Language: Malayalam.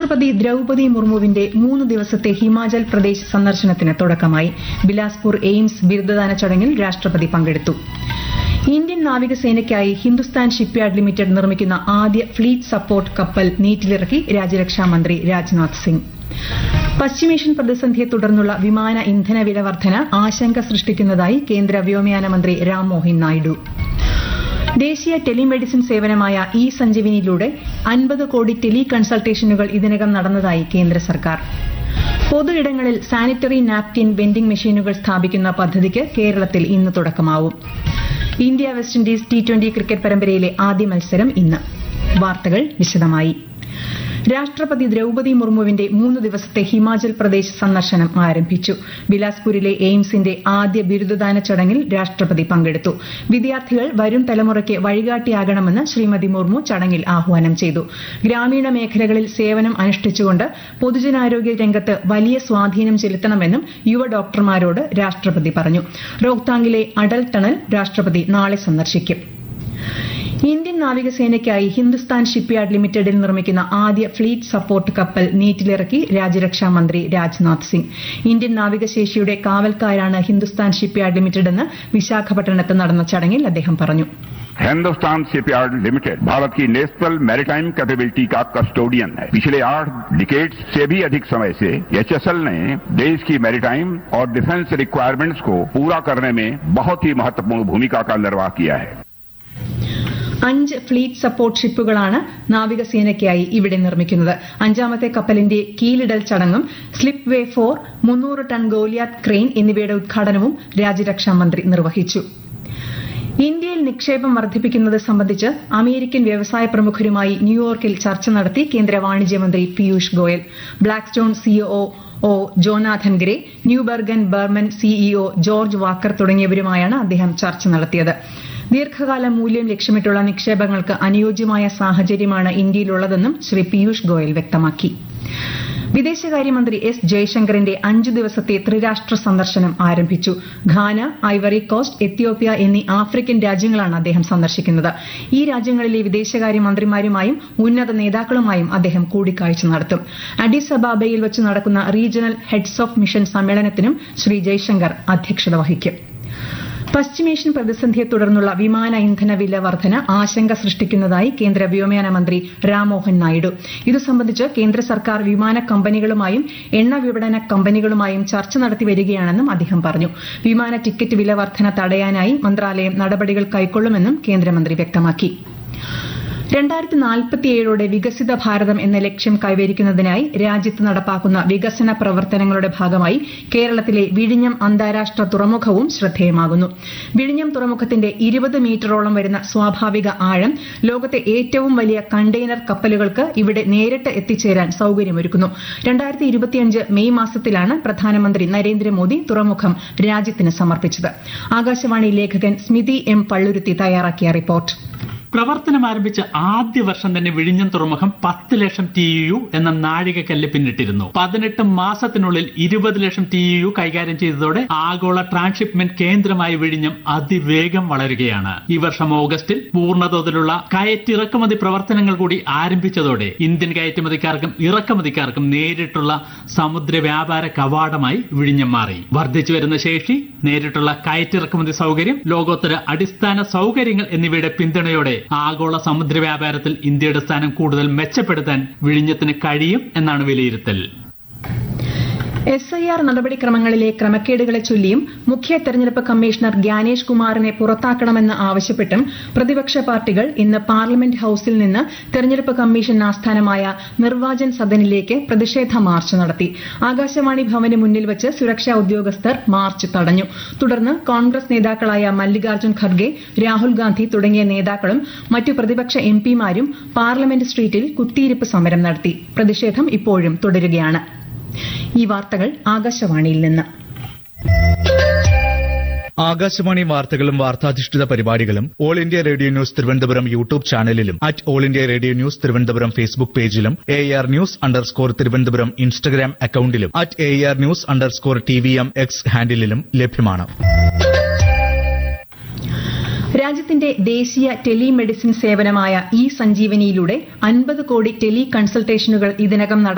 രാഷ്ട്രപതി ദ്രൌപതി മുർമുവിന്റെ മൂന്ന് ദിവസത്തെ ഹിമാചൽ പ്രദേശ് സന്ദർശനത്തിന് തുടക്കമായി ബിലാസ്പൂർ എയിംസ് ബിരുദദാന ചടങ്ങിൽ രാഷ്ട്രപതി പങ്കെടുത്തു ഇന്ത്യൻ നാവികസേനയ്ക്കായി ഹിന്ദുസ്ഥാൻ ഷിപ്പ്യാർഡ് ലിമിറ്റഡ് നിർമ്മിക്കുന്ന ആദ്യ ഫ്ലീറ്റ് സപ്പോർട്ട് കപ്പൽ നീറ്റിലിറക്കി രാജ്യരക്ഷാമന്ത്രി രാജ്നാഥ് സിംഗ് പശ്ചിമേഷ്യൻ പ്രതിസന്ധിയെ തുടർന്നുള്ള വിമാന ഇന്ധന വില വർധന ആശങ്ക സൃഷ്ടിക്കുന്നതായി കേന്ദ്ര വ്യോമയാന മന്ത്രി രാംമോഹൻ നായിഡു ദേശീയ ടെലിമെഡിസിൻ സേവനമായ ഇ സഞ്ജീവിനിയിലൂടെ അൻപത് കോടി ടെലി കൺസൾട്ടേഷനുകൾ ഇതിനകം നടന്നതായി കേന്ദ്ര സർക്കാർ പൊതു ഇടങ്ങളിൽ സാനിറ്ററി നാപ്കിൻ വെൻഡിംഗ് മെഷീനുകൾ സ്ഥാപിക്കുന്ന പദ്ധതിക്ക് കേരളത്തിൽ ഇന്ന് തുടക്കമാവും India West Indies T twenty cricket പരമ്പരയിലെ ആദ്യ മത്സരം ഇന്ന് വാർത്തകൾ വിശദമായി രാഷ്ട്രപതി ദ്രൌപതി മുർമുവിന്റെ മൂന്ന് ദിവസത്തെ ഹിമാചൽ പ്രദേശ് സന്ദർശനം ആരംഭിച്ചു ബിലാസ്പൂരിലെ എയിംസിന്റെ ആദ്യ ബിരുദദാന ചടങ്ങിൽ രാഷ്ട്രപതി പങ്കെടുത്തു വിദ്യാർത്ഥികൾ വരും തലമുറയ്ക്ക് വഴികാട്ടിയാകണമെന്ന് ശ്രീമതി മുർമു ചടങ്ങിൽ ആഹ്വാനം ചെയ്തു ഗ്രാമീണ മേഖലകളിൽ സേവനം അനുഷ്ഠിച്ചുകൊണ്ട് പൊതുജനാരോഗ്യ രംഗത്ത് വലിയ സ്വാധീനം ചെലുത്തണമെന്നും യുവ ഡോക്ടർമാരോട് രാഷ്ട്രപതി പറഞ്ഞു റോഹ്താങ്ങിലെ അടൽ ടണൽ രാഷ്ട്രപതി നാളെ സന്ദർശിക്കും ഇന്ത്യൻ നാവികസേനയ്ക്കായി ഹിന്ദുസ്ഥാൻ ഷിപ്പ്യാർഡ് ലിമിറ്റഡിൽ നിർമ്മിക്കുന്ന ആദ്യ ഫ്ലീറ്റ് സപ്പോർട്ട് കപ്പൽ നീറ്റിലിറക്കി രാജ്യരക്ഷാ മന്ത്രി രാജ്നാഥ് സിംഗ് ഇന്ത്യൻ നാവികശേഷിയുടെ കാവൽക്കാരാണ് ഹിന്ദുസ്ഥാൻ ഷിപ്പ്യാർഡ് ലിമിറ്റഡ് എന്ന് വിശാഖപട്ടണത്ത് നടന്ന ചടങ്ങിൽ അദ്ദേഹം പറഞ്ഞു हिंदुस्तान शिपयार्ड लिमिटेड भारत की नेशनल मैरिटाइम कैपेबिलिटी का कस्टोडियन है पिछले आठ डिकेट्स से भी अधिक समय से एचएसएल ने देश की मैरिटाइम और डिफेंस रिक्वायरमेंट्स को पूरा करने में बहुत ही महत्वपूर्ण भूमिका का निर्वाह किया है അഞ്ച് ഫ്ലീറ്റ് സപ്പോർട്ട് ഷിപ്പുകളാണ് നാവികസേനയ്ക്കായി ഇവിടെ നിർമ്മിക്കുന്നത് അഞ്ചാമത്തെ കപ്പലിന്റെ കീലിടൽ ചടങ്ങും സ്ലിപ്പ് വേ ഫോർ മുന്നൂറ് ടൺ ഗോലിയാത്ത് ക്രെയിൻ എന്നിവയുടെ ഉദ്ഘാടനവും രാജ്യരക്ഷാ മന്ത്രി നിർവഹിച്ചു ഇന്ത്യയിൽ നിക്ഷേപം വർദ്ധിപ്പിക്കുന്നത് സംബന്ധിച്ച് അമേരിക്കൻ വ്യവസായ പ്രമുഖരുമായി ന്യൂയോർക്കിൽ ചർച്ച നടത്തി കേന്ദ്ര വാണിജ്യമന്ത്രി Piyush Goyal Blackstone CEO ഒ Jonathan Gray Neuberger Berman CEO George Walker തുടങ്ങിയവരുമായാണ് അദ്ദേഹം ചർച്ച നടത്തിയത് ദീർഘകാല മൂല്യം ലക്ഷ്യമിട്ടുള്ള നിക്ഷേപങ്ങൾക്ക് അനുയോജ്യമായ സാഹചര്യമാണ് ഇന്ത്യയിലുള്ളതെന്നും ശ്രീ പീയൂഷ് ഗോയൽ വ്യക്തമാക്കി വിദേശകാര്യമന്ത്രി എസ് ജയശങ്കറിന്റെ അഞ്ചു ദിവസത്തെ ത്രിരാഷ്ട്ര സന്ദർശനം ആരംഭിച്ചു ഘാന ഐവറി കോസ്റ്റ് എത്യോപ്യ എന്നീ ആഫ്രിക്കൻ രാജ്യങ്ങളാണ് അദ്ദേഹം സന്ദർശിക്കുന്നത് ഈ രാജ്യങ്ങളിലെ വിദേശകാര്യമന്ത്രിമാരുമായും ഉന്നത നേതാക്കളുമായും അദ്ദേഹം കൂടിക്കാഴ്ച നടത്തും അഡിസ് അബാബയിൽ വെച്ച് നടക്കുന്ന റീജിയണൽ ഹെഡ്സ് ഓഫ് മിഷൻ സമ്മേളനത്തിനും ശ്രീ ജയശങ്കർ അധ്യക്ഷത വഹിക്കും പശ്ചിമേഷ്യൻ പ്രതിസന്ധിയെ തുടർന്നുള്ള വിമാന ഇന്ധന വില വർധന ആശങ്ക സൃഷ്ടിക്കുന്നതായി കേന്ദ്ര വ്യോമയാന മന്ത്രി രാംമോഹൻ നായിഡു ഇതു സംബന്ധിച്ച് കേന്ദ്ര സർക്കാർ വിമാന കമ്പനികളുമായും എണ്ണ വിപണന കമ്പനികളുമായും ചർച്ച നടത്തി വരികയാണെന്നും അദ്ദേഹം പറഞ്ഞു വിമാന ടിക്കറ്റ് വില വർധന തടയാനായി മന്ത്രാലയം നടപടികൾ കൈക്കൊള്ളുമെന്നും കേന്ദ്രമന്ത്രി വ്യക്തമാക്കി രണ്ടായിരത്തി നാൽപ്പത്തിയേഴോടെ വികസിത ഭാരതം എന്ന ലക്ഷ്യം കൈവരിക്കുന്നതിനായി രാജ്യത്ത് നടപ്പാക്കുന്ന വികസന പ്രവർത്തനങ്ങളുടെ ഭാഗമായി കേരളത്തിലെ വിഴിഞ്ഞം അന്താരാഷ്ട്ര തുറമുഖവും ശ്രദ്ധേയമാകുന്നു വിഴിഞ്ഞം തുറമുഖത്തിന്റെ ഇരുപത് മീറ്ററോളം വരുന്ന സ്വാഭാവിക ആഴം ലോകത്തെ ഏറ്റവും വലിയ കണ്ടെയ്നർ കപ്പലുകൾക്ക് ഇവിടെ നേരിട്ട് എത്തിച്ചേരാൻ സൌകര്യമൊരുക്കുന്നു രണ്ടായിരത്തി ഇരുപത്തിയഞ്ച് മെയ് മാസത്തിലാണ് പ്രധാനമന്ത്രി നരേന്ദ്രമോദി തുറമുഖം രാജ്യത്തിന് സമർപ്പിച്ചത് ആകാശവാണി ലേഖകൻ സ്മിതി എം പള്ളുരുത്തി തയ്യാറാക്കിയ റിപ്പോർട്ട് പ്രവർത്തനം ആരംഭിച്ച ആദ്യ വർഷം തന്നെ വിഴിഞ്ഞം തുറമുഖം പത്ത് ലക്ഷം ടി യു എന്ന നാഴികക്കല്ല് പിന്നിട്ടിരുന്നു പതിനെട്ട് മാസത്തിനുള്ളിൽ ഇരുപത് ലക്ഷം ടി യു കൈകാര്യം ചെയ്തതോടെ ആഗോള ട്രാൻസ്ഷിപ്മെന്റ് കേന്ദ്രമായി വിഴിഞ്ഞം അതിവേഗം വളരുകയാണ് ഈ വർഷം ഓഗസ്റ്റിൽ പൂർണ്ണതോതിലുള്ള കയറ്റിറക്കുമതി പ്രവർത്തനങ്ങൾ കൂടി ആരംഭിച്ചതോടെ ഇന്ത്യൻ കയറ്റുമതിക്കാർക്കും ഇറക്കുമതിക്കാർക്കും നേരിട്ടുള്ള സമുദ്ര വ്യാപാര കവാടമായി വിഴിഞ്ഞം മാറി വർദ്ധിച്ചു വരുന്ന ശേഷി നേരിട്ടുള്ള കയറ്റിറക്കുമതി സൗകര്യം ലോകോത്തര അടിസ്ഥാന സൗകര്യങ്ങൾ എന്നിവയുടെ പിന്തുണയോടെ ആഗോള സമുദ്ര വ്യാപാരത്തിൽ ഇന്ത്യയുടെ സ്ഥാനം കൂടുതൽ മെച്ചപ്പെടുത്താൻ വിഴിഞ്ഞത്തിന് കഴിയും എന്നാണ് വിലയിരുത്തൽ എസ് ഐ ആർ നടപടിക്രമങ്ങളിലെ ക്രമക്കേടുകളെ ചൊല്ലിയും മുഖ്യ തെരഞ്ഞെടുപ്പ് കമ്മീഷണർ ഗ്യാനേഷ് കുമാറിനെ പുറത്താക്കണമെന്ന് ആവശ്യപ്പെട്ടും പ്രതിപക്ഷ പാർട്ടികൾ ഇന്ന് പാർലമെന്റ് ഹൌസിൽ നിന്ന് തെരഞ്ഞെടുപ്പ് കമ്മീഷൻ ആസ്ഥാനമായ നിർവാചൻ സദനിലേക്ക് പ്രതിഷേധ മാർച്ച് നടത്തി ആകാശവാണി ഭവന് മുന്നിൽ വെച്ച് സുരക്ഷാ ഉദ്യോഗസ്ഥർ മാർച്ച് തടഞ്ഞു തുടർന്ന് കോൺഗ്രസ് നേതാക്കളായ മല്ലികാർജ്ജുൻ ഖർഗെ രാഹുൽ ഗാന്ധി തുടങ്ങിയ നേതാക്കളും മറ്റു പ്രതിപക്ഷ എം പിമാരും പാർലമെന്റ് സ്ട്രീറ്റിൽ കുത്തിയിരിപ്പ് സമരം നടത്തി പ്രതിഷേധം ഇപ്പോഴും തുടരുകയാണ് ഈ വാർത്തകൾ ആകാശവാണിയിൽ നിന്ന് ആകാശവാണി വാർത്തകളും വാർത്താധിഷ്ഠിത പരിപാടികളും all India radio news Thiruvananthapuram YouTube ചാനലിലും at all India radio news Thiruvananthapuram Facebook പേജിലും A R news underscore Thiruvananthapuram Instagram അക്കൌണ്ടിലും at A R news underscore T V M X ഹാൻഡിലും ലഭ്യമാണ് രാജ്യത്തിന്റെ ദേശീയ ടെലിമെഡിസിൻ സേവനമായ ഇ സഞ്ജീവനിയിലൂടെ അൻപത് കോടി ടെലി കൺസൾട്ടേഷനുകൾ ഇതിനകം